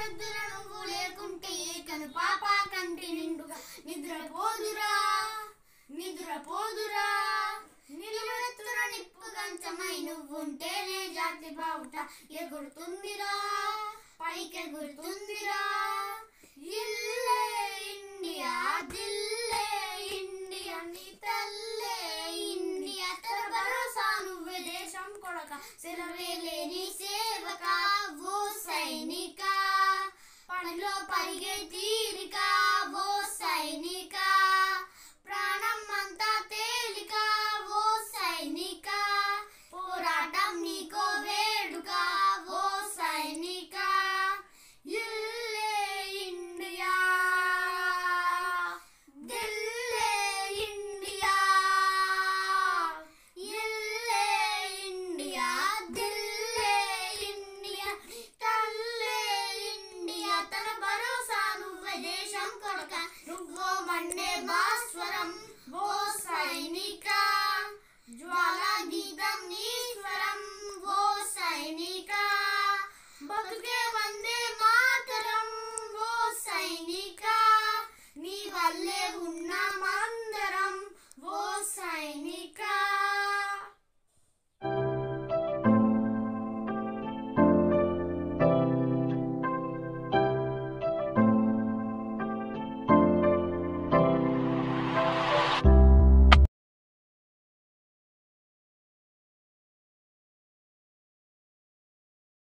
నిలువెత్తున నువ్వు లేకుంటే ఏకను పాప కంటి నిండుగా నిద్రపోదురా నిద్రపోదురా నిలువెత్తున నిప్పు గంచమై నువ్వుంటేనే జాతి బావుట ఎగురుతుందిరా పైకెగురుతుందిరా ఇల్లే ఇండియా దిల్లే ఇండియా నీ తల్లే ఇండియా తన భరోసా నువ్వే దేశం కొడక సెలవే లేని సేవక ఓ సైనిక పనిలో పరిగే తీరిక ఓ సైనిక ప్రాణం అంతా తేలిక ఓ సైనిక పోరాటం నీకో వేడుక ఓ సైనిక ఇల్లే ఇండియా దిల్లే ఇండియా ఇల్లే ఇండియా దిల్లే ఇండియా తల్లే ఇండియా తన భరోసా నువ్వే దేశం కొడక నువ్వో మండే భాస్వరం